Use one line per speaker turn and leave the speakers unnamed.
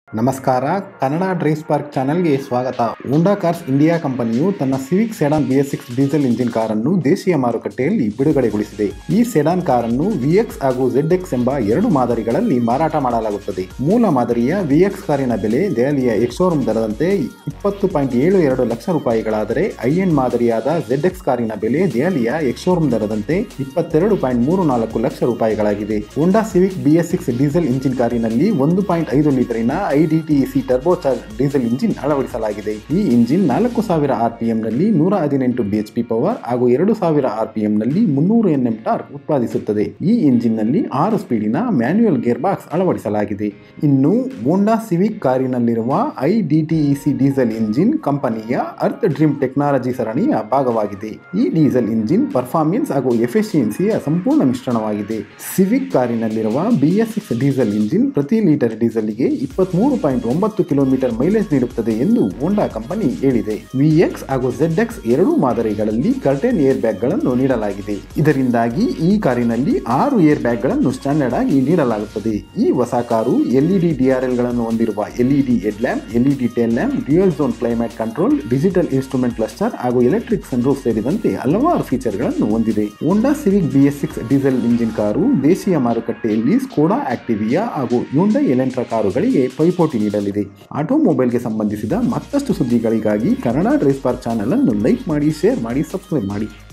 ನಮಸ್ಕಾರ Kannada drive spark ಚಾನೆಲ್ಗೆ ಸ್ವಾಗತ ಹೋಂಡಾ ಕಾರ್ಸ್ ಇಂಡಿಯಾ ಕಂಪನಿಯು ತನ್ನ Civic sedan B S six diesel engine ಕಾರನ್ನು ದೇಶೀಯ ಮಾರುಕಟ್ಟೆಯಲ್ಲಿ ಬಿಡುಗಡೆಗೊಳಿಸಿದೆ ಈ ಸೆಡಾನ್ ಕಾರನ್ನು ವಿಎಕ್ಸ್ ಹಾಗೂ ಝೆಡ್ ಎಕ್ಸ್ ಎಂಬ ಎರಡು ಮಾದರಿಗಳಲ್ಲಿ ಮಾರಾಟ ಮಾಡಲಾಗುತ್ತದೆ ಮೂಲ ಮಾದರಿಯ ವಿಎಕ್ಸ್ ಕಾರಿನ ಬೆಲೆ ದೆಹಲಿಯ ಎಕ್ಸೋರೂಮ್ ದರದಂತೆ ಇಪ್ಪತ್ತು ಪಾಯಿಂಟ್ ಏಳು ಎರಡು ಲಕ್ಷ ರೂಪಾಯಿಗಳಾದರೆ ಐ ಎನ್ ಮಾದರಿಯಾದ ಝೆಡ್ ಎಕ್ಸ್ ಕಾರಿನ ಬೆಲೆ ದೆಹಲಿಯ ಎಕ್ಸೋರೂಮ್ ದರದಂತೆ ಇಪ್ಪತ್ತೆರಡು ಪಾಯಿಂಟ್ ಮೂರು ನಾಲ್ಕು ಲಕ್ಷ ರೂಪಾಯಿಗಳಾಗಿದೆ Honda Civic B S six diesel engine ಕಾರಿನಲ್ಲಿ ಒಂದು ಪಾಯಿಂಟ್ ಐದು ಲೀಟರಿನ ಐಡಿಟಿಸಿ ಟರ್ಬೋಚಾರ್ಜ್ ಡೀಸೆಲ್ ಇಂಜಿನ್ ಅಳವಡಿಸಲಾಗಿದೆ ಈ ಇಂಜಿನ್ ನಾಲ್ಕು ಸಾವಿರ ಆರ್ಪಿಎಂ ನಲ್ಲಿ ನೂರ ಹದಿನೆಂಟು ಬಿಎಚ್ಪಿ ಪವರ್ ಹಾಗೂ ಎರಡು ಸಾವಿರ ಆರ್ಪಿಎಂ ನಲ್ಲಿ ಮುನ್ನೂರು ಎನ್ಎಂ ಟಾರ್ಕ್ ಉತ್ಪಾದಿಸುತ್ತದೆ ಈ ಇಂಜಿನ್ ನಲ್ಲಿ ಆರು ಸ್ಪೀಡಿನ ಮ್ಯಾನ್ಯುಯಲ್ ಗೇರ್ ಬಾಕ್ಸ್ ಅಳವಡಿಸಲಾಗಿದೆ ಇನ್ನು ಹೋಂಡಾ ಸಿವಿಕ್ ಕಾರಿನಲ್ಲಿರುವ ಐಡಿಟಿಇಸಿ ಡೀಸೆಲ್ ಇಂಜಿನ್ ಕಂಪನಿಯ ಅರ್ತ್ ಡ್ರೀಮ್ ಟೆಕ್ನಾಲಜಿ ಸರಣಿಯ ಭಾಗವಾಗಿದೆ ಈ ಡೀಸೆಲ್ ಇಂಜಿನ್ ಪರ್ಫಾರ್ಮೆನ್ಸ್ ಹಾಗೂ ಎಫಿಷಿಯನ್ಸಿಯ ಸಂಪೂರ್ಣ ಮಿಶ್ರಣವಾಗಿದೆ ಸಿವಿಕ್ ಕಾರಿನಲ್ಲಿರುವ ಬಿಎಸ್ ಸಿಕ್ಸ್ ಡೀಸೆಲ್ ಇಂಜಿನ್ ಪ್ರತಿ ಲೀಟರ್ ಡೀಸೆಲ್ಗೆ ಇಪ್ಪತ್ಮೂರು ಪಾಯಿಂಟ್ ಒಂಬತ್ತು ಕಿಲೋಮೀಟರ್ ಮೈಲೇಜ್ ನೀಡುತ್ತದೆ ಎಂದು ಹೋಂಡಾ ಕಂಪನಿ ಹೇಳಿದೆ ವಿಎಕ್ಸ್ ಹಾಗೂ ಝೆಡ್ ಎಕ್ಸ್ ಎರಡೂ ಮಾದರಿಗಳಲ್ಲಿ ಕರ್ಟೆನ್ ಏರ್ ಬ್ಯಾಗ್ಗಳನ್ನು ನೀಡಲಾಗಿದೆ ಇದರಿಂದಾಗಿ ಈ ಕಾರಿನಲ್ಲಿ ಆರು ಏರ್ ಬ್ಯಾಗ್ಗಳನ್ನು ಸ್ಟ್ಯಾಂಡರ್ಡ್ ಆಗಿ ನೀಡಲಾಗುತ್ತದೆ ಈ ಹೊಸ ಕಾರು ಎಲ್ಇಡಿ ಡಿಆರ್ಎಲ್ ಗಳನ್ನು ಹೊಂದಿರುವ LED head lamp LED tail lamp dual zone climate control digital instrument cluster ಹಾಗೂ ಎಲೆಕ್ಟ್ರಿಕ್ ಸನ್ರೂಫ್ ಸೇರಿದಂತೆ ಹಲವಾರು ಫೀಚರ್ಗಳನ್ನು ಹೊಂದಿದೆ Honda Civic BS six diesel engine car ದೇಶೀಯ ಮಾರುಕಟ್ಟೆಯಲ್ಲಿ ಸ್ಕೋಡಾ ಆಕ್ಟಿವಿಯಾ ಹಾಗೂ ಯುಂಡೈ ಎಲೆಂಟ್ರಾ ಕಾರುಗಳಿಗೆ ಪೈಪೋಟಿ ನೀಡಲಿದೆ ಆಟೋಮೊಬೈಲ್ಗೆ ಸಂಬಂಧಿಸಿದ ಮತ್ತಷ್ಟು ಸುದ್ದಿಗಳಿಗಾಗಿ ಕನ್ನಡ ಡ್ರೈವ್ ಪಾರ್ಕ್ ಚಾನಲ್ ಅನ್ನು ಲೈಕ್ ಮಾಡಿ ಶೇರ್ ಮಾಡಿ ಸಬ್ಸ್ಕ್ರೈಬ್ ಮಾಡಿ